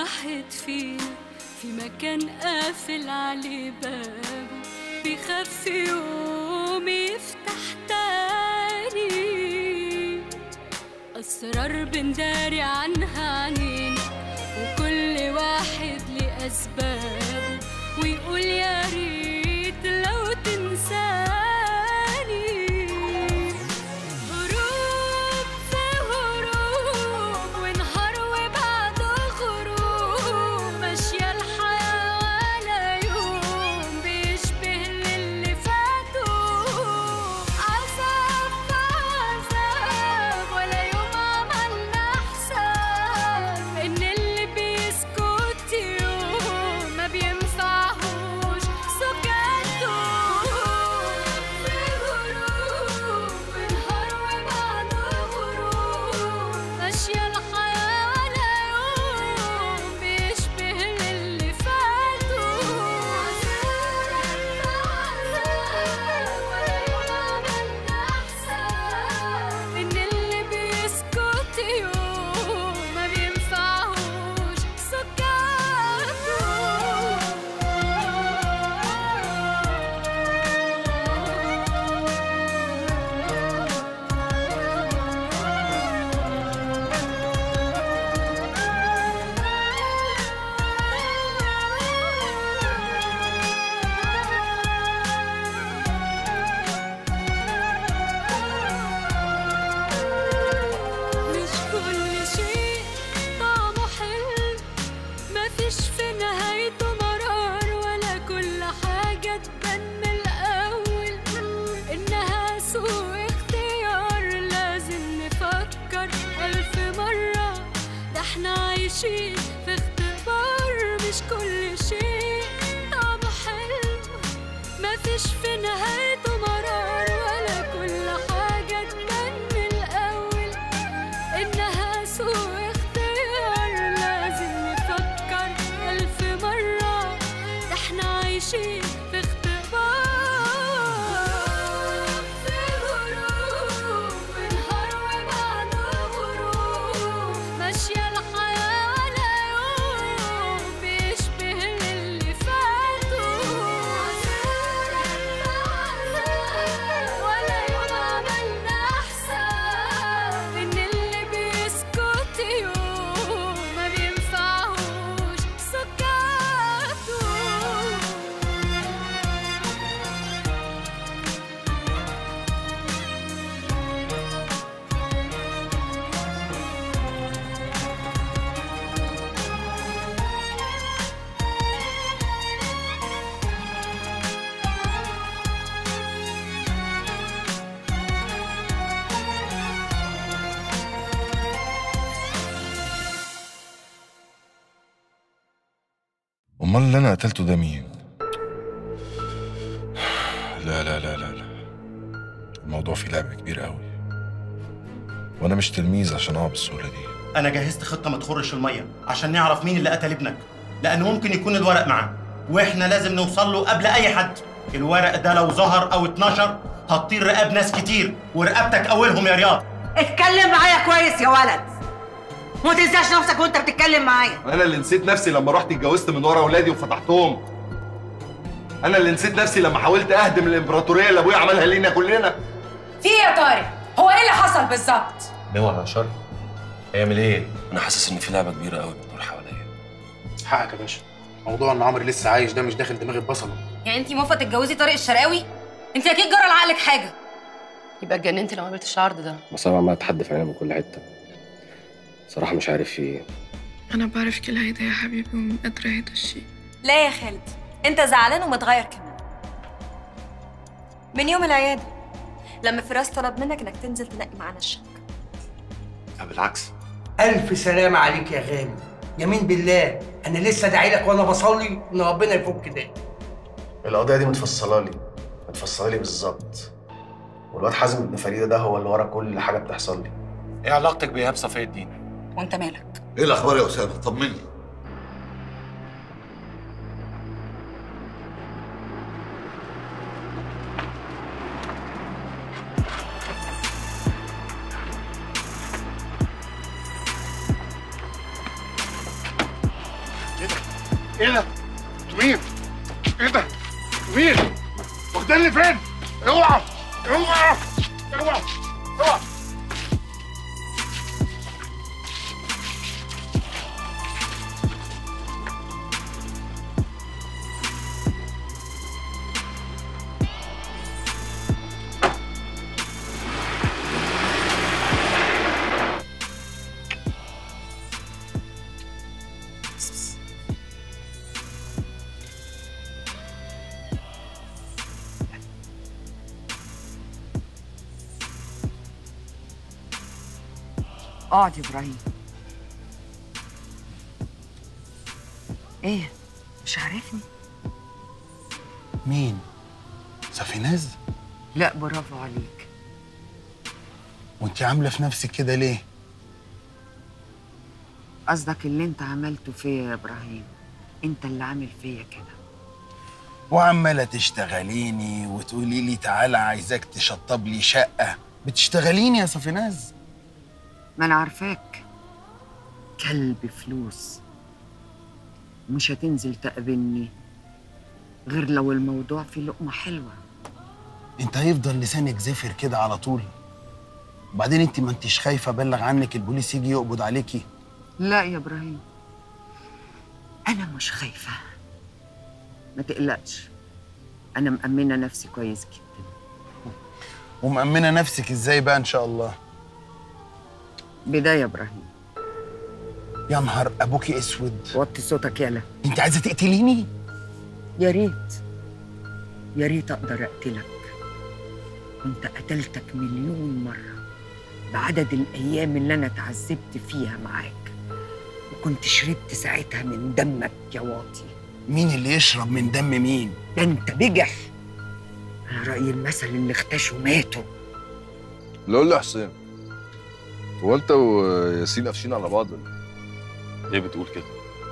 واحد فينا في مكان قافل عليه بابه بيخاف يوم يفتح تاني أسرار بنداري عنها عنينا وكل واحد ليه أسبابه ويقول يا ريت لو تنساني هروب في هروب ونهار وبعده غروب ماشية الحياة ولا يوم بيشبه للي فاتوا عذاب في عذاب ولا يوم عملنا حساب إن اللي بيسكت يوم ما بينفعهوش سكاته في غروب ونهار وبعده غروب ماشية الحياة ولا يوم بيشبه للي فاتوا ولا يوم عملنا حساب إن اللي بيسكت يوم ما بينفعهوش مش كل شيء طعمه حلو مفيش في نهايته مرار ولا كل حاجة تبان من الأول إنها سوء اختيار لازم نفكر ألف مرة ده احنا عايشين في اختبار مش كل شيء طعمه حلو مفيش في نهايته مرار ولا كل حاجة تبان من الأول إنها سوء اختيار لازم نفكر ألف مرة ده احنا عايشين في اختبار في غروب ونهار وبعده غروب ماشية الحياة ولا يوم بيشبه للي فاتوا ولا يوم عملنا حساب إن اللي بيسكت يوم ما بينفعهوش سكاته امال اللي انا قتلته ده مين لا لا لا لا لا الموضوع فيه لعب كبير قوي وانا مش تلميذ عشان اقع بالسهوله دي انا جهزت خطه ما تخرش الميه عشان نعرف مين اللي قتل ابنك لان ممكن يكون الورق معاه واحنا لازم نوصل له قبل اي حد الورق ده لو ظهر او اتنشر هتطير رقاب ناس كتير ورقبتك اولهم يا رياض اتكلم معايا كويس يا ولد وما تنساش نفسك وانت بتتكلم معايا انا اللي نسيت نفسي لما رحت اتجوزت من ورا اولادي وفتحتهم انا اللي نسيت نفسي لما حاولت اهدم الامبراطوريه اللي ابويا عملها لينا كلنا في ايه يا طارق؟ هو ايه اللي حصل بالظبط؟ نوع يا شر هيعمل ايه؟ انا حاسس ان في لعبه كبيره قوي بتدور حواليا حقك يا باشا موضوع ان عمرو لسه عايش ده مش داخل دماغ البصله يعني انت موافقه تتجوزي طارق الشرقاوي؟ انت اكيد جرى لعقلك حاجه يبقى اتجننت لو قابلت العرض ده مصاب عمال تحدف علينا من كل حته صراحه مش عارف في ايه أنا بعرف كل هيدا يا حبيبي ومقدرة هيدا الشي لا يا خالد انت زعلان ومتغير كمان من يوم العياده لما فراس طلب منك انك تنزل تنقي معانا الشقه بالعكس ألف سلامة عليك يا غالي يمين بالله أنا لسه داعي لك وأنا بصلي إن ربنا يفك ده القضيه دي متفصله لي متفصله لي بالظبط والواد حازم ابن فريده ده هو اللي ورا كل حاجه بتحصل لي ايه علاقتك بايهاب صفي الدين؟ وانت مالك؟ ايه الاخبار يا اسامه طمني ايه ده؟ انتوا مين؟ ايه ده؟ انتوا مين؟ واخديني فين؟ اوعى اوعى اوعى اوعى اقعد يا ابراهيم ايه مش عارفني مين؟ سفيناز؟ لا برافو عليك وانت عامله في نفسك كده ليه؟ قصدك اللي انت عملته فيا يا ابراهيم انت اللي عامل فيا كده وعماله تشتغليني وتقولي لي تعالى عايزاك تشطب لي شقه بتشتغليني يا سفيناز ما انا عارفاك كلب فلوس مش هتنزل تقابلني غير لو الموضوع فيه لقمة حلوة انت هيفضل لسانك زفر كده على طول وبعدين انت ما انتش خايفه ابلغ عنك البوليس يجي يقبض عليكي لا يا ابراهيم انا مش خايفة ما تقلقش انا مأمنة نفسي كويس جدا ومأمنه نفسك ازاي بقى ان شاء الله بداية يا ابراهيم يا نهار ابوكي اسود وطي صوتك يالا انت عايزه تقتليني يا ريت يا ريت اقدر اقتلك كنت قتلتك مليون مرة بعدد الايام اللي انا اتعذبت فيها معاك وكنت شربت ساعتها من دمك يا واطي مين اللي يشرب من دم مين ده انت بجح على رأي المثل اللي اختشوا ماتوا لا قول لي يا حسين هو انت وياسين قافشين على بعض ولا إيه؟ ليه بتقول كده؟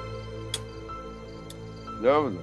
لا ابدا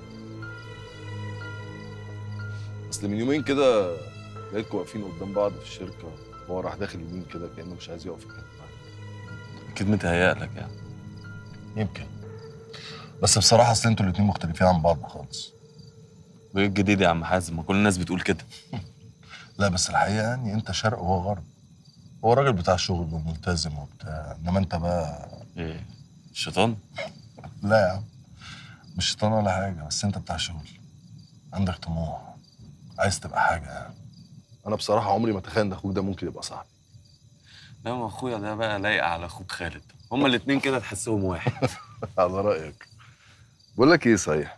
اصل من يومين كده لقيتكم واقفين قدام بعض في الشركه وهو راح داخل يمين كده كانه مش عايز يقف يتكلم معاك اكيد متهيألك يعني يمكن بس بصراحه اصل انتوا الاتنين مختلفين عن بعض خالص وايه الجديد يا عم حازم ما كل الناس بتقول كده لا بس الحقيقه يعني انت شرق وهو غرب هو راجل بتاع شغل وملتزم وبتاع انما انت بقى ايه الشيطان لا يا عم مش شيطان ولا حاجه بس انت بتاع شغل عندك طموح عايز تبقى حاجه يعني انا بصراحه عمري ما تخيل ان اخوك ده ممكن يبقى صاحبي لا ما اخويا ده بقى لايق على اخوك خالد هما الاتنين كده تحسهم واحد على رايك بقول لك ايه صحيح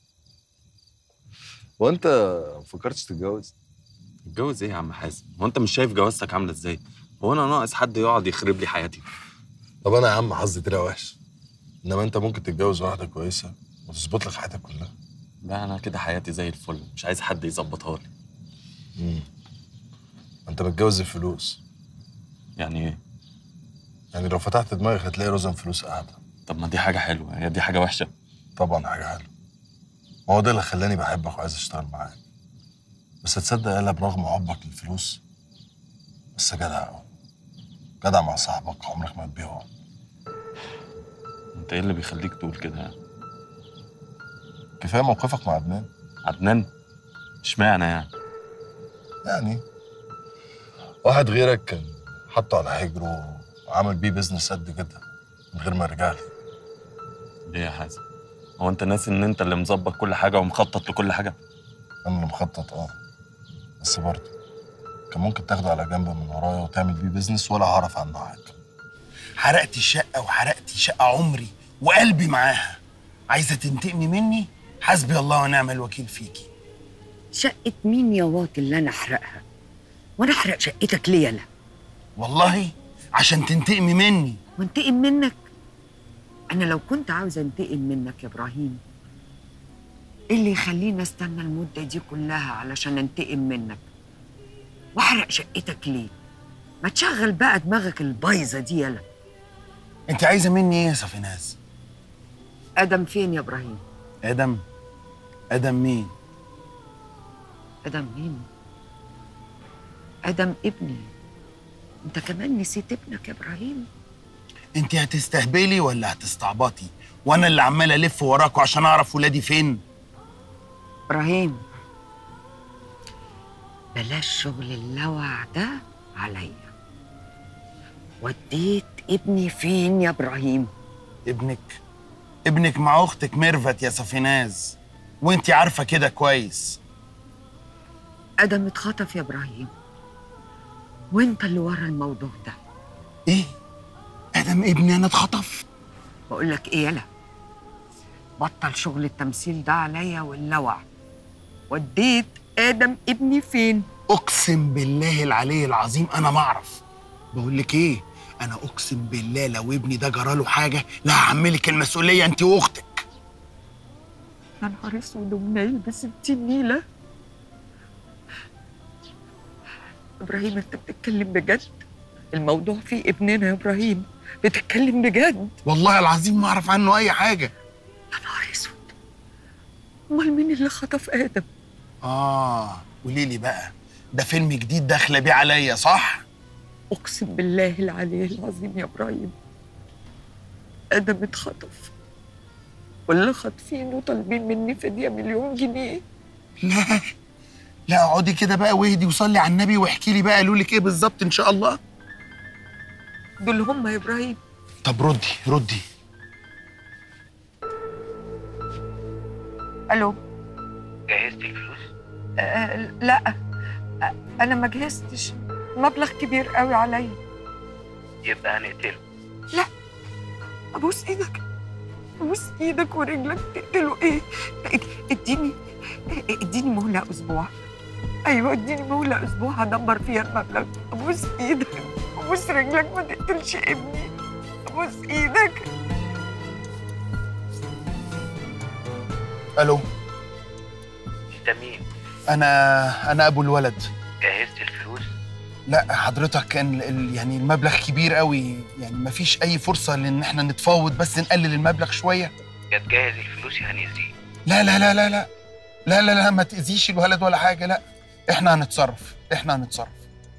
هو انت ما فكرتش تتجوز اتجوز ايه يا عم حازم هو انت مش شايف جوازتك عامله ازاي هو انا ناقص حد يقعد يخرب لي حياتي طب انا يا عم حظي طلع وحش انما انت ممكن تتجوز واحده كويسه وتظبط لك حياتك كلها لا انا كده حياتي زي الفل مش عايز حد يظبطها لي امم انت متجوز الفلوس يعني ايه يعني لو فتحت دماغك هتلاقي رزم فلوس قاعده طب ما دي حاجه حلوه هي دي حاجه وحشه طبعا حاجه حلوه ما هو ده اللي خلاني بحبك وعايز اشتغل معاك بس تصدق يالا برغم حبك للفلوس بس جدع قوي جدع مع صاحبك عمرك ما تبيعه انت ايه اللي بيخليك تقول كده يعني كفايه موقفك مع عدنان عدنان اشمعنى يعني يعني واحد غيرك كان حطه على حجره وعمل بيه بيزنس قد كده من غير ما يرجع لي ليه يا حازم هو انت ناسي ان انت اللي مظبط كل حاجه ومخطط لكل حاجه انا اللي مخطط اه بس برضه كان ممكن تاخده على جنب من ورايا وتعمل بيه بيزنس ولا هعرف عنه حاجه حرقتي الشقه وحرقتي شقه عمري وقلبي معاها عايزه تنتقمي مني حسبي الله ونعم الوكيل فيكي شقة مين يا واطي اللي انا احرقها وانا احرق شقتك ليه يالا والله عشان تنتقمي مني وانتقم منك انا لو كنت عاوزه انتقم منك يا ابراهيم ايه اللي يخليني استنى المده دي كلها علشان انتقم منك واحرق شقتك ليه ما تشغل بقى دماغك البايظه دي يالا انت عايزه مني ايه يا سفيناز ادم فين يا ابراهيم ادم ادم مين ادم مين ادم ابني انت كمان نسيت ابنك يا ابراهيم انت هتستهبلي ولا هتستعبطي وانا اللي عمال الف وراكوا عشان اعرف ولادي فين ابراهيم بلاش شغل اللوع ده عليا وديت ابني فين يا ابراهيم ابنك ابنك مع اختك ميرفت يا صفيناز وانت عارفه كده كويس ادم اتخطف يا ابراهيم وانت اللي ورا الموضوع ده ايه ادم ابني انا اتخطف بقول لك ايه يلا بطل شغل التمثيل ده عليا واللوع وديت ادم ابني فين اقسم بالله العلي العظيم انا ما اعرف بقول لك ايه انا اقسم بالله لو ابني ده جراله حاجه لا هحملك المسؤوليه انت واختك يا نهار اسود ومنيل بستين نيله ابراهيم انت بتتكلم بجد الموضوع فيه ابننا يا ابراهيم بتتكلم بجد والله العظيم ما اعرف عنه اي حاجه يا نهار اسود امال مين اللي خطف ادم اه قولي لي بقى ده فيلم جديد داخله بيه عليا صح اقسم بالله العلي العظيم يا ابراهيم ادم اتخطف واللي خاطفينه طالبين مني فديه مليون جنيه لا لا اقعدي كده بقى واهدي وصلي على النبي واحكي لي بقى قالوا لك ايه بالظبط ان شاء الله دول هم يا ابراهيم طب ردي ردي الو جهزتي الفلوس؟ آه لا آه انا ما جهزتش مبلغ كبير قوي عليا يبقى هنقتله لا ابوس ايدك ابوس ايدك ورجلك تقتله ايه اديني اديني مهله اسبوع ايوه اديني مهله اسبوع هدبر فيها المبلغ ابوس ايدك ابوس رجلك ما تقتلش ابني ابوس ايدك الو انت مين؟ انا انا ابو الولد جهزت الفلوس؟ لا حضرتك كان ال- يعني المبلغ كبير قوي يعني مفيش اي فرصه لان احنا نتفاوض بس نقلل المبلغ شويه يا تجهز الفلوس يا هنأذيه لا لا لا لا لا لا لا لا ما تأذيش الولد ولا حاجه لا احنا هنتصرف احنا هنتصرف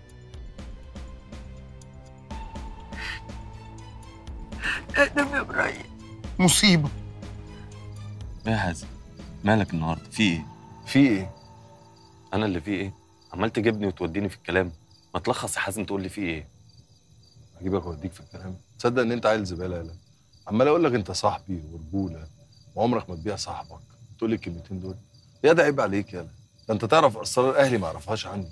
ادم يا ابراهيم مصيبه ايه يا حازم مالك النهارده في ايه في ايه انا اللي في ايه عمال تجيبني وتوديني في الكلام ما تلخص يا حازم تقول لي في ايه اجيبك واوديك في الكلام تصدق ان انت عيل زباله يالا عمال اقول لك انت صاحبي ورجوله وعمرك ما تبيع صاحبك تقول لي الكلمتين دول يا ده عيب عليك يالا ده انت تعرف اسرار اهلي ما اعرفهاش عني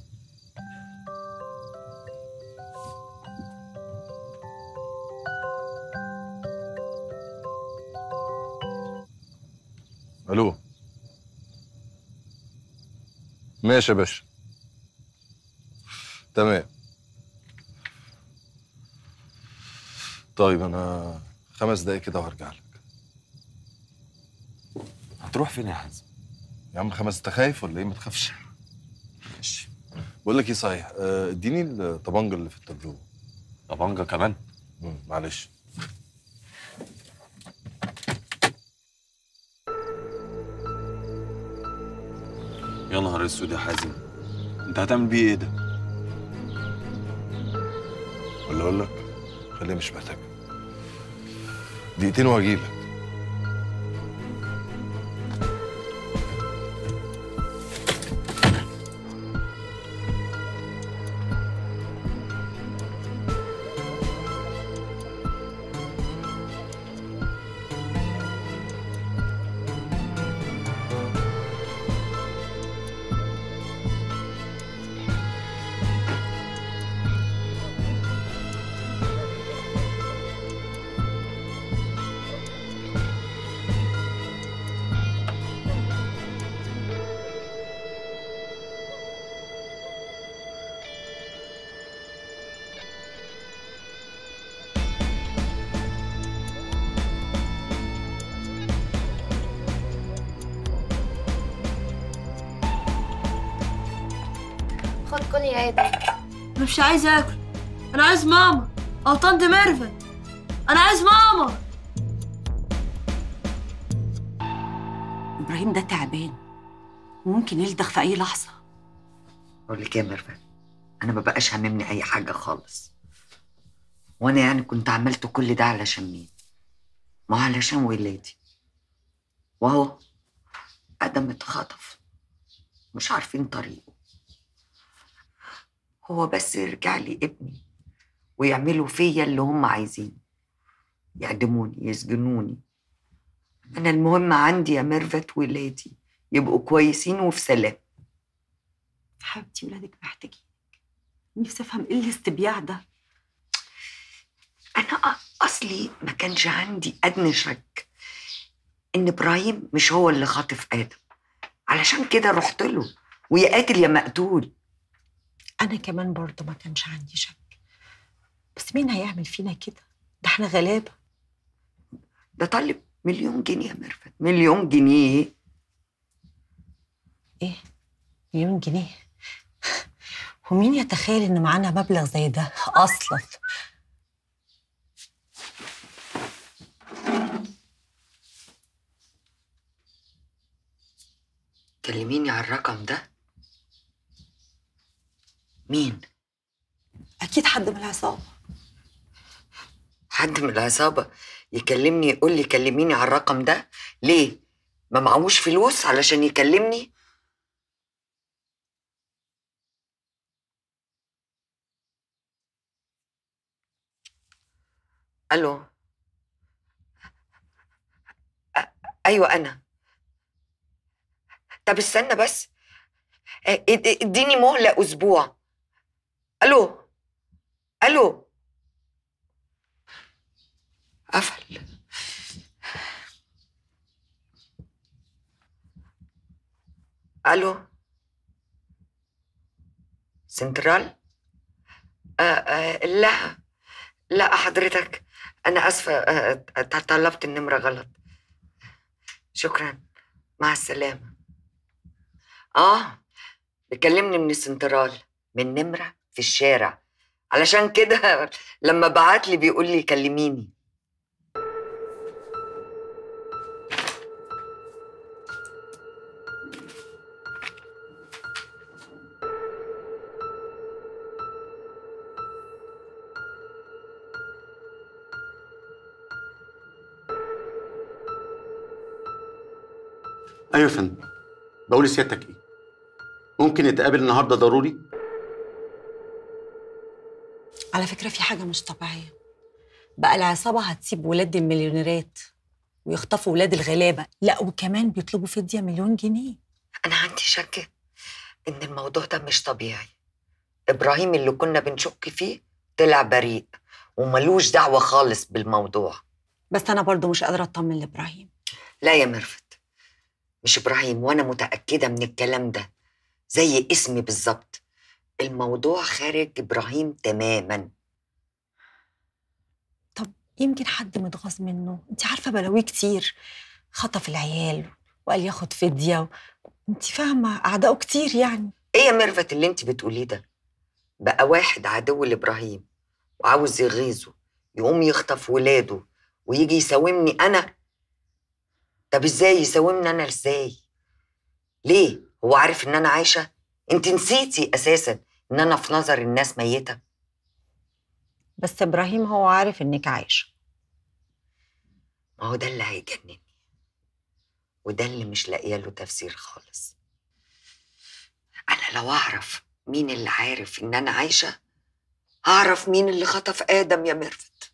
الو ماشي يا باشا تمام طيب انا خمس دقايق كده وهرجع لك هتروح فين يا حازم يا عم خمس انت خايف ولا ايه ما تخافش ماشي بقول لك ايه صحيح آه، اديني الطبنجه اللي في التابلو طبنجه كمان مم، معلش يا نهار اسود يا حازم انت هتعمل بيه ايه ده ولا اقول لك خليها مش محتاجه دقيقتين وهجيلك خد كل يا ادم مش عايز اكل انا عايز ماما او طنط ميرفت انا عايز ماما ابراهيم ده تعبان وممكن يلدغ في اي لحظه بقول لك إيه يا ميرفت انا ما بقاش هاممني اي حاجه خالص وانا يعني كنت عملت كل ده علشان مين ما هو علشان ولادي وهو ادم اتخطف مش عارفين طريقه هو بس يرجع لي ابني ويعملوا فيا اللي هم عايزينه يعدموني يسجنوني انا المهم عندي يا ميرفت ولادي يبقوا كويسين وفي سلام حبيبتي ولادك محتاجينك نفسي افهم ايه الاستبياع ده انا أ- اصلي ما كانش عندي ادنى شك ان ابراهيم مش هو اللي خاطف ادم علشان كده رحت له ويا قاتل يا مقتول انا كمان برضه ما كانش عندي شك بس مين هيعمل فينا كده ده احنا غلابه ده طالب مليون جنيه يا ميرفت مليون جنيه ايه مليون جنيه ومين يتخيل ان معانا مبلغ زي ده اصلا كلميني على الرقم ده مين اكيد حد من العصابه حد من العصابه يكلمني يقول لي كلميني على الرقم ده ليه ما معهوش فلوس علشان يكلمني الو أ- ايوه انا طب استنى بس ا- اد- اديني مهله اسبوع الو الو قفل الو سنترال آه آه لا لا حضرتك انا اسفه آه ت- طلبت النمره غلط شكرا مع السلامه اه بيكلمني من السنترال من نمره في الشارع علشان كده لما بعت لي بيقول لي كلميني ايوه يا فندم بقول لسيادتك ايه ممكن نتقابل النهارده ضروري على فكره في حاجه مش طبيعيه بقى العصابه هتسيب ولاد المليونيرات ويخطفوا ولاد الغلابه لا وكمان بيطلبوا فديه مليون جنيه انا عندي شك ان الموضوع ده مش طبيعي ابراهيم اللي كنا بنشك فيه طلع بريء وملوش دعوه خالص بالموضوع بس انا برضو مش قادره اطمن لابراهيم لا يا ميرفت مش ابراهيم وانا متاكده من الكلام ده زي اسمي بالظبط الموضوع خارج ابراهيم تماما يمكن حد متغاظ منه انت عارفه بلاويه كتير خطف العيال وقال ياخد فديه و... انت فاهمه اعدائه كتير يعني ايه يا ميرفت اللي انت بتقوليه ده بقى واحد عدو لابراهيم وعاوز يغيظه يقوم يخطف ولاده ويجي يساومني انا طب ازاي يساومني انا ازاي ليه هو عارف ان انا عايشه انت نسيتي اساسا ان انا في نظر الناس ميته بس ابراهيم هو عارف انك عايشه ما هو ده اللي هيجنني وده اللي مش لاقيه له تفسير خالص انا لو اعرف مين اللي عارف ان انا عايشه هعرف مين اللي خطف ادم يا ميرفت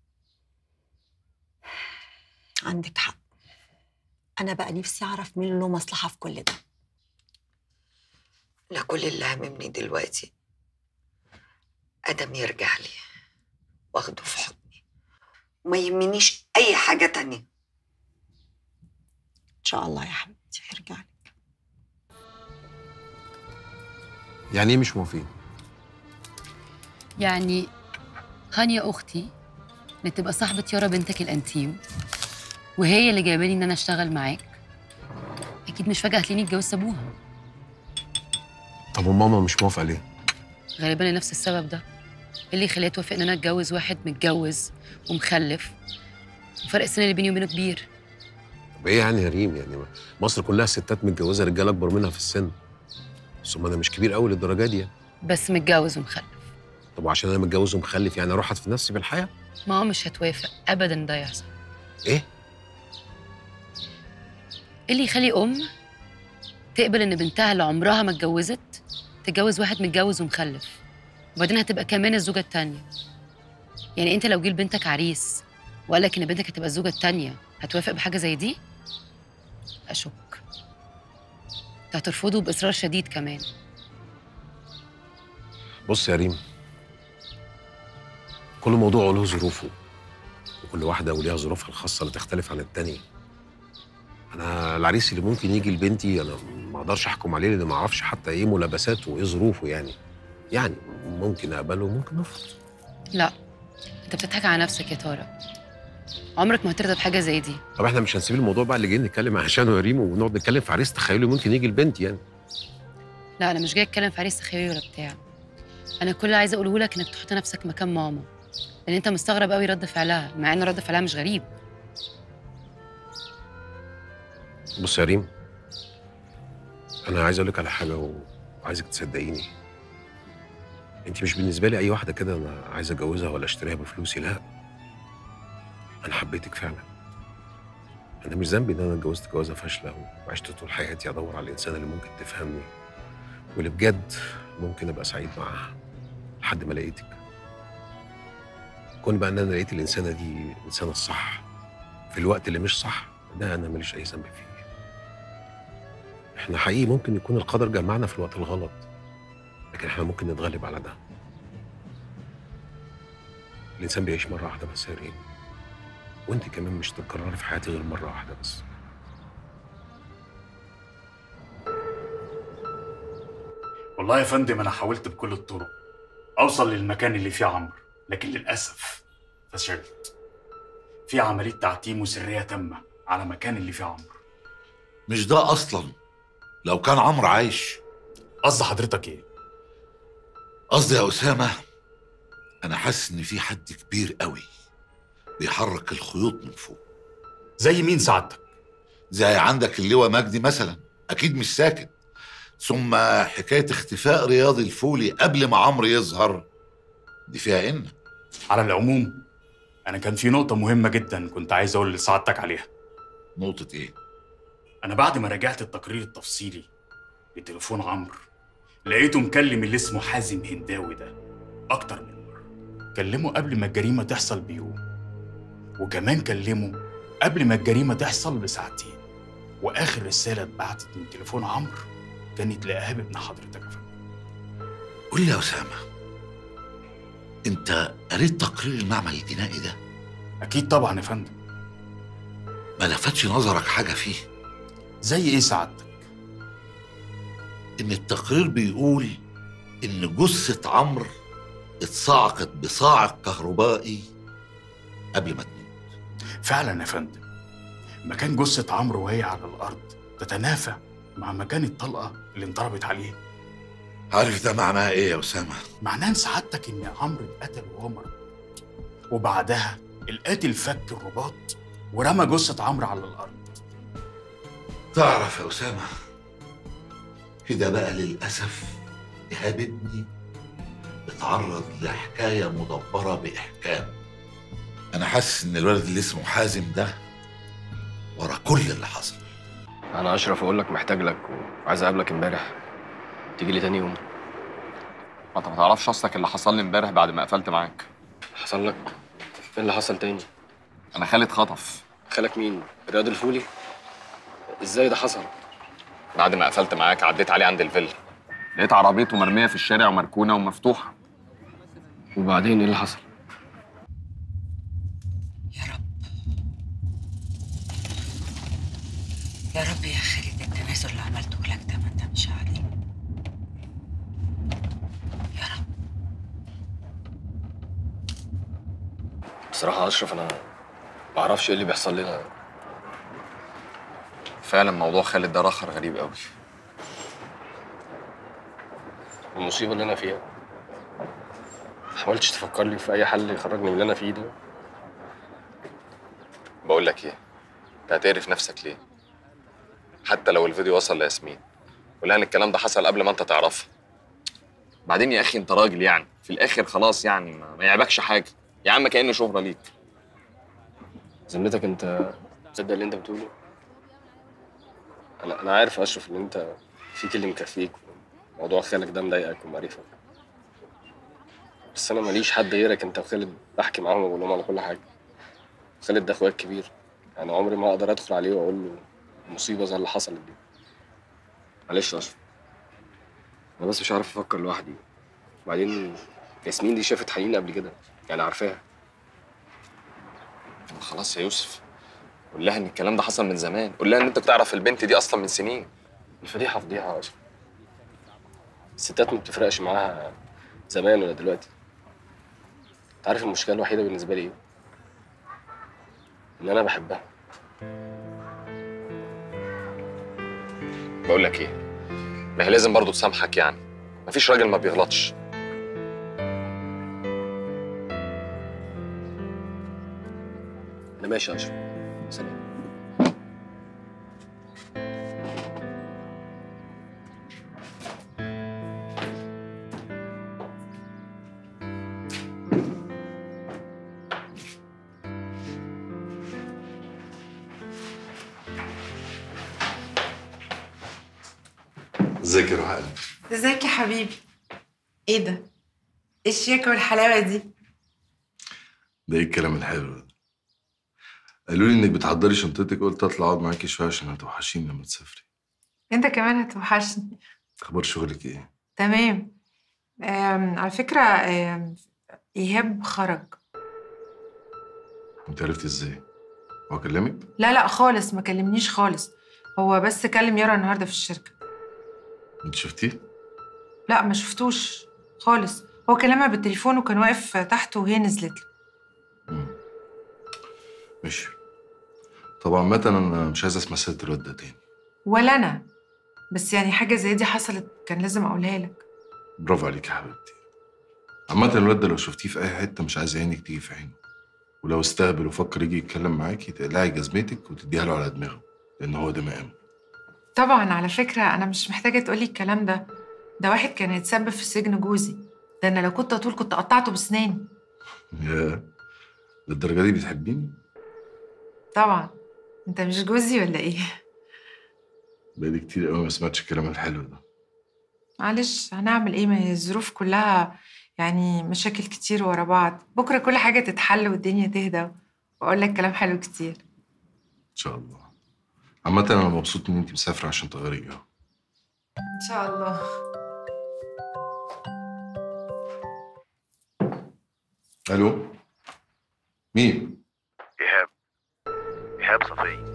عندك حق انا بقى نفسي اعرف مين له مصلحه في كل ده لا كل اللي هاممني دلوقتي ادم يرجع لي واخده في حضني وما يهمنيش اي حاجه تانية ان شاء الله يا حبيبتي هيرجع لك يعني ايه مش موافقين؟ يعني هانيا اختي اللي تبقى صاحبه يارا بنتك الانتيم وهي اللي جايباني ان انا اشتغل معاك اكيد مش فجاه هتلاقيني اتجوزت ابوها طب وماما مش موافقه ليه؟ غالبا لنفس السبب ده إيه اللي يخليها توافق ان انا اتجوز واحد متجوز ومخلف وفرق السن اللي بيني وبينه كبير طب ايه يعني يا ريم يعني مصر كلها ستات متجوزه رجاله اكبر منها في السن ثم انا مش كبير قوي للدرجه دي يعني بس متجوز ومخلف طب وعشان انا متجوز ومخلف يعني اروح اطفي نفسي بالحياه ماما مش هتوافق ابدا ده يحصل ايه ايه اللي يخلي ام تقبل ان بنتها اللي عمرها ما اتجوزت تتجوز واحد متجوز ومخلف وبعدين هتبقى كمان الزوجه التانيه يعني انت لو جيل بنتك عريس وقال لك ان بنتك هتبقى الزوجه التانيه هتوافق بحاجه زي دي اشك انت هترفضه باصرار شديد كمان بص يا ريم كل موضوع له ظروفه وكل واحدة وليها ظروفها الخاصة اللي تختلف عن التانية أنا العريس اللي ممكن يجي لبنتي أنا ما أقدرش أحكم عليه لأن ما أعرفش حتى إيه ملابساته وإيه ظروفه يعني يعني ممكن أقبله وممكن أرفض لا انت بتضحك على نفسك يا طارق عمرك ما هترضى بحاجه زي دي طب إحنا مش هنسيب الموضوع بقى اللي جايين نتكلم عشانه يا ريم ونقعد نتكلم في عريس تخيلي ممكن يجي لبنتي يعني لا انا مش جاي اتكلم في عريس تخيلي ولا بتاع انا كل اللي عايزه اقوله لك انك تحط نفسك مكان ماما لان انت مستغرب قوي رد فعلها مع ان رد فعلها مش غريب بص يا ريم أنا عايز أقول لك على حاجة وعايزك تصدقيني أنت مش بالنسبة لي أي واحدة كده أنا عايز أتجوزها ولا أشتريها بفلوسي لا أنا حبيتك فعلا أنا مش ذنبي إن أنا اتجوزت جوازة فاشلة وعشت طول حياتي أدور على الإنسان اللي ممكن تفهمني واللي بجد ممكن أبقى سعيد معاها لحد ما لقيتك كون بقى إن أنا لقيت الإنسانة دي الإنسانة الصح في الوقت اللي مش صح ده أنا ماليش أي ذنب فيه احنا حقيقي ممكن يكون القدر جمعنا في الوقت الغلط لكن احنا ممكن نتغلب على ده الانسان بيعيش مره واحده بس يا ريم وانت كمان مش تتكرري في حياتي غير مره واحده بس والله يا فندم انا حاولت بكل الطرق اوصل للمكان اللي فيه عمرو لكن للاسف فشلت في عمليه تعتيم وسريه تامه على مكان اللي فيه عمرو مش ده اصلا لو كان عمرو عايش قصد حضرتك ايه قصدي يا اسامه انا حاسس ان في حد كبير قوي بيحرك الخيوط من فوق زي مين سعادتك زي عندك اللواء مجدي مثلا اكيد مش ساكت ثم حكايه اختفاء رياض الفولي قبل ما عمرو يظهر دي فيها ان على العموم انا كان في نقطه مهمه جدا كنت عايز اقول لسعادتك عليها نقطه ايه انا بعد ما راجعت التقرير التفصيلي لتليفون عمرو لقيته مكلم اللي اسمه حازم هنداوي ده اكتر من مره كلمه قبل ما الجريمه تحصل بيوم وكمان كلمه قبل ما الجريمه تحصل بساعتين واخر رساله اتبعتت من تليفون عمرو كانت لايهاب ابن حضرتك يا فندم قول لي يا اسامه انت قريت تقرير المعمل الجنائي ده اكيد طبعا يا فندم ما لفتش نظرك حاجه فيه زي ايه سعادتك ان التقرير بيقول ان جثه عمرو اتصعقت بصاعق كهربائي قبل ما تموت فعلا يا فندم مكان جثه عمرو وهي على الارض تتنافى مع مكان الطلقه اللي انضربت عليه عارف ده معناه ايه يا اسامه معناه ان سعادتك ان عمرو اتقتل وهو مربوط وبعدها القاتل فك الرباط ورمى جثه عمرو على الارض تعرف يا اسامه كده بقى للاسف ايهاب ابني اتعرض لحكايه مدبره باحكام انا حاسس ان الولد اللي اسمه حازم ده ورا كل اللي حصل انا اشرف اقول لك محتاج لك وعايز اقابلك امبارح تيجي لي تاني يوم ما انت ما تعرفش اصلك اللي حصل لي امبارح بعد ما قفلت معاك حصل لك ايه اللي حصل تاني انا خالد خطف خالك مين رياض الفولي ازاي ده حصل بعد ما قفلت معاك عديت عليه عند الفيلا لقيت عربيته مرميه في الشارع ومركونه ومفتوحه وبعدين ايه اللي حصل يا رب يا خالد التنازل اللي عملته لك ده ما ندمش عليه بصراحه يا اشرف انا ما اعرفش ايه اللي بيحصل لنا فعلا موضوع خالد ده رخر غريب قوي المصيبه اللي انا فيها ما حاولتش تفكر لي في اي حل يخرجني من اللي انا فيه ده بقول لك ايه انت هتقرف نفسك ليه حتى لو الفيديو وصل لياسمين قول لها ان الكلام ده حصل قبل ما انت تعرفها بعدين يا اخي انت راجل يعني في الاخر خلاص يعني ما, ما يعيبكش حاجه يا عم كأنه شهره ليك ذمتك انت تصدق اللي انت بتقوله انا انا عارف يا اشرف ان انت فيك اللي مكفيك موضوع خالك ده مضايقك ومعرفك بس انا ماليش حد غيرك انت وخالد بحكي معاهم وبقول لهم على كل حاجه خالد ده اخويا الكبير يعني عمري ما اقدر ادخل عليه واقول له مصيبه زي اللي حصلت دي معلش يا اشرف انا بس مش عارف افكر لوحدي وبعدين ياسمين دي شافت حنين قبل كده يعني عارفاها خلاص يا يوسف قول لها ان الكلام ده حصل من زمان قول لها ان انت بتعرف البنت دي اصلا من سنين الفضيحه فضيحه يا اشرف الستات ما بتفرقش معاها زمان ولا دلوقتي انت عارف المشكله الوحيده بالنسبه لي ايه ان انا بحبها بقول لك ايه ما هي لازم برضه تسامحك يعني مفيش راجل ما بيغلطش انا ماشي يا اشرف سلام ازيك يا روح قلبي ازيك يا حبيبي ايه ده ايه الشياكة والحلاوة دي ده ايه الكلام الحلو ده قالوا لي انك بتحضري شنطتك قلت اطلع اقعد معاكي شويه عشان هتوحشيني لما تسافري انت كمان هتوحشني اخبار شغلك ايه تمام آم على فكرة آم ايهاب خرج انت عرفتي ازاي هو كلمك لا لا خالص ما كلمنيش خالص هو بس كلم يارا النهارده في الشركة انت شفتيه لا ما شفتوش خالص هو كلمها بالتليفون وكان واقف تحت وهي نزلت له ماشي طبعا عامة انا مش عايز اسمع سيرة الواد ده تاني ولا انا بس يعني حاجة زي دي حصلت كان لازم اقولها لك برافو عليك يا حبيبتي عامة الواد ده لو شفتيه في اي حتة مش عايز عينك تيجي في عينه ولو استهبل وفكر يجي يتكلم معاكي تقلعي جزمتك وتديها له على دماغه لان هو ده مقام طبعا على فكرة انا مش محتاجة تقولي الكلام ده ده واحد كان يتسبب في سجن جوزي ده انا لو كنت اطول كنت قطعته بسناني يا للدرجة دي بتحبيني طبعا انت مش جوزي ولا ايه بقالي كتير قوي ما سمعتش الكلام الحلو ده معلش هنعمل ايه ما هي الظروف كلها يعني مشاكل كتير ورا بعض بكره كل حاجه تتحل والدنيا تهدى واقول لك كلام حلو كتير ان شاء الله عامة انا مبسوط ان انت مسافرة عشان تغيري جو ان شاء الله الو مين إيهاب إيهاب صفي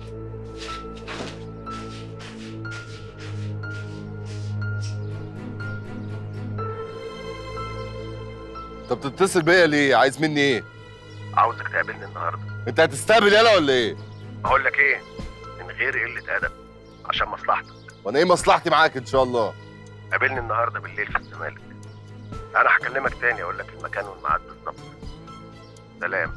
انت بتتصل بيا ليه عايز مني ايه عاوزك تقابلني النهارده انت هتستقبل يالا ولا ايه أقول لك إيه من غير قلة أدب عشان مصلحتك وانا ايه مصلحتي معاك ان شاء الله قابلني النهارده بالليل في الزمالك أنا هكلمك تاني أقول لك المكان والميعاد بالظبط سلام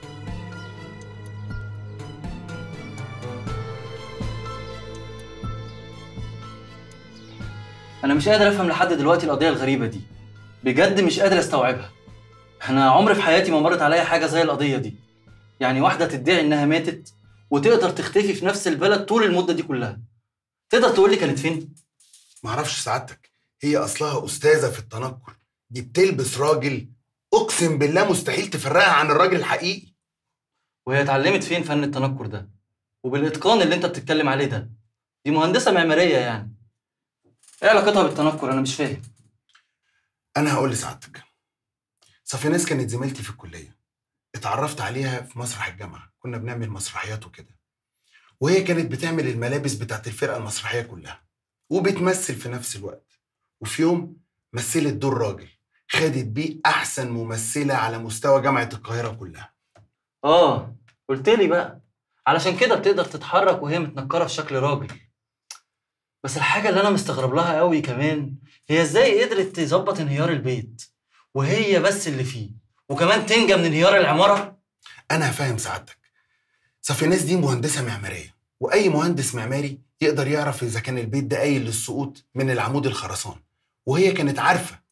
انا مش قادر افهم لحد دلوقتي القضيه الغريبه دي بجد مش قادر استوعبها انا عمري في حياتي ما مرت عليا حاجه زي القضيه دي يعني واحده تدعي انها ماتت وتقدر تختفي في نفس البلد طول المده دي كلها تقدر تقول لي كانت فين معرفش سعادتك هي اصلها استاذه في التنكر دي بتلبس راجل اقسم بالله مستحيل تفرقها عن الراجل الحقيقي وهي اتعلمت فين فن التنكر ده وبالاتقان اللي انت بتتكلم عليه ده دي مهندسه معماريه يعني ايه علاقتها بالتنكر انا مش فاهم انا هقول لسعادتك صفيناس كانت زميلتي في الكليه اتعرفت عليها في مسرح الجامعه كنا بنعمل مسرحيات وكده وهي كانت بتعمل الملابس بتاعت الفرقه المسرحيه كلها وبتمثل في نفس الوقت وفي يوم مثلت دور راجل خدت بيه احسن ممثله على مستوى جامعه القاهره كلها اه قلت لي بقى علشان كده بتقدر تتحرك وهي متنكره في شكل راجل بس الحاجه اللي انا مستغرب لها قوي كمان هي ازاي قدرت تظبط انهيار البيت وهي بس اللي فيه وكمان تنجى من انهيار العماره انا فاهم سعادتك صفيناس دي مهندسه معماريه واي مهندس معماري يقدر يعرف اذا كان البيت ده قايل للسقوط من العمود الخرساني وهي كانت عارفه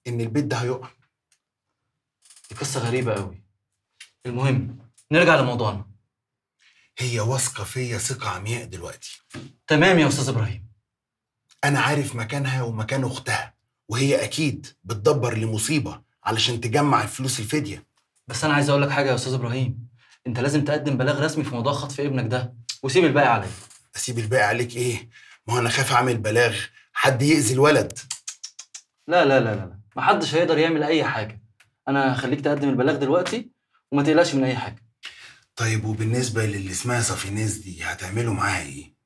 ان البيت ده هيقع دي قصه غريبه قوي المهم نرجع لموضوعنا هي واثقه فيا ثقه عمياء دلوقتي تمام يا استاذ ابراهيم انا عارف مكانها ومكان اختها وهي اكيد بتدبر لمصيبه علشان تجمع الفلوس الفديه بس انا عايز اقول لك حاجه يا استاذ ابراهيم انت لازم تقدم بلاغ رسمي في موضوع خطف ابنك ده وسيب الباقي عليا اسيب الباقي عليك ايه ما هو انا خايف اعمل بلاغ حد يأذي الولد لا لا لا لا محدش هيقدر يعمل اي حاجه انا هخليك تقدم البلاغ دلوقتي وما تقلقش من اي حاجه طيب وبالنسبه للي اسمها صفيناز دي هتعملوا معاها ايه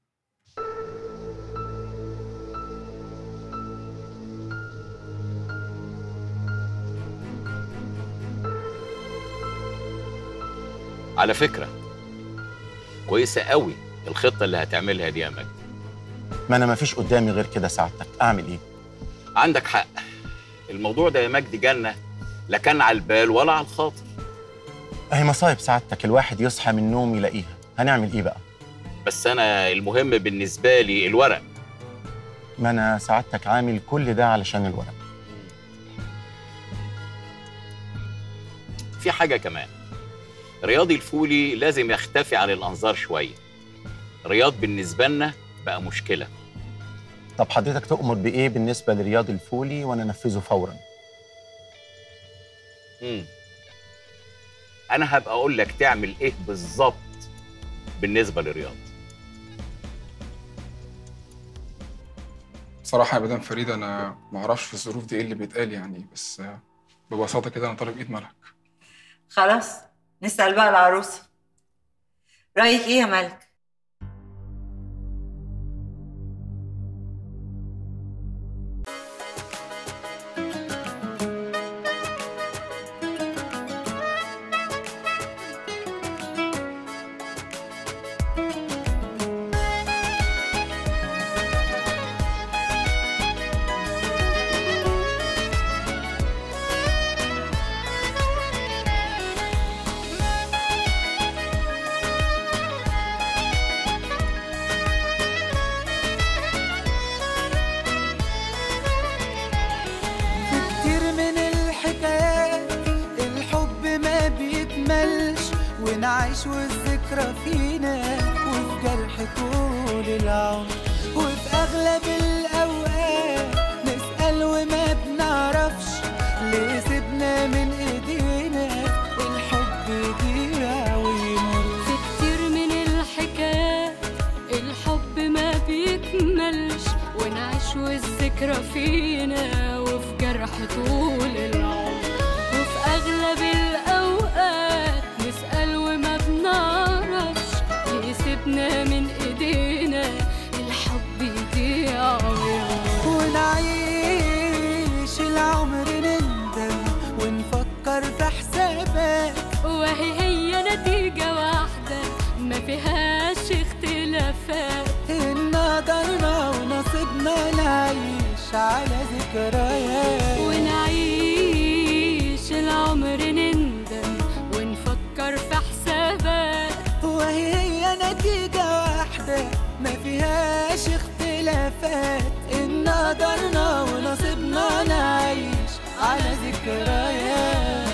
على فكرة كويسة قوي الخطة اللي هتعملها دي يا مجدي ما انا ما فيش قدامي غير كده سعادتك اعمل ايه عندك حق الموضوع ده يا مجدي جنة لا كان على البال ولا على الخاطر اهي مصايب سعادتك الواحد يصحى من النوم يلاقيها هنعمل ايه بقى بس أنا المهم بالنسبة لي الورق ما انا سعادتك عامل كل ده علشان الورق في حاجة كمان رياضي الفولي لازم يختفي عن الأنظار شوية رياض بالنسبة لنا بقى مشكلة طب حضرتك تؤمر بايه بالنسبه لرياض الفولي وانا انفذه فورا مم. أنا هبقى أقول لك تعمل إيه بالظبط بالنسبة لرياض صراحة يا مدام فريدة أنا معرفش في الظروف دي إيه اللي بيتقال يعني بس آه، ببساطة كده أنا طالب إيد ملك خلاص نسأل بقى العروسة رأيك ايه يا ملك؟ كتير من الحكايات الحب ما بيكملش ونعيش والذكرى فينا وفي جرح طول العمر وفي أغلب الأوقات نسأل وما بنعرفش ليه سيبنا من إيدينا الحب يضيع ويمر في كتير من الحكايات الحب ما بيكملش ونعيش والذكرى فينا وفي جرح طول العمر وفي أغلب الأوقات نسأل وما بنعرفش يسيبنا من إيدينا الحب يضيع ويمر ونعيش العمر نندم ونفكر في حسابات وهي هي نتيجة واحدة ما فيهاش اختلافات إن قدرنا ونصيبنا نعيش على ذكريات ونعيش العمر نندم ونفكر في حسابات وهي هي نتيجة واحدة ما فيهاش اختلافات إن قدرنا ونصيبنا نعيش على ذكريات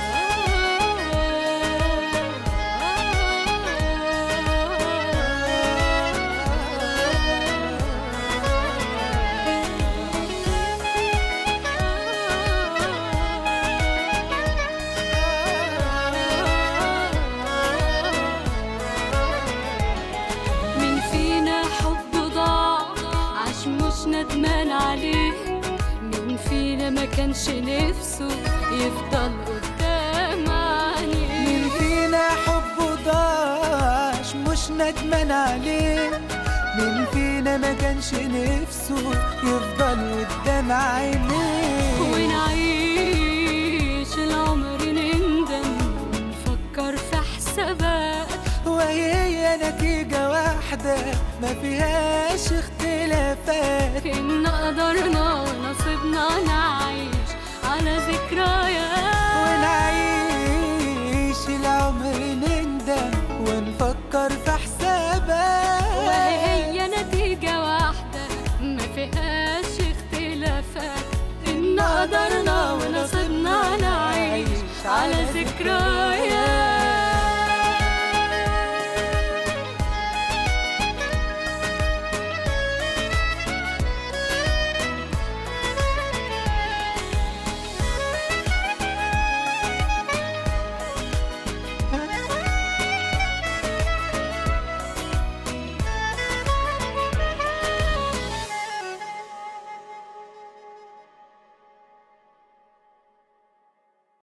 من فينا حب ضاع عاش مش ندمان عليه من فينا ما كانش نفسه يفضل قدام عينيه مين فينا حبه ضاعش مش ندمان عليه مين فينا ما كانش نفسه يفضل قدام عينيه ونعيش العمر نندم ونفكر في حسابات وهي هي نتيجة واحدة ما فيهاش اختلافات إن قدرنا ونصيبنا نعيش على ذكريات ونعيش العمر نندم ونفكر في حسابات وهي هي نتيجة واحدة ما فيهاش اختلافات إن قدرنا ذكريات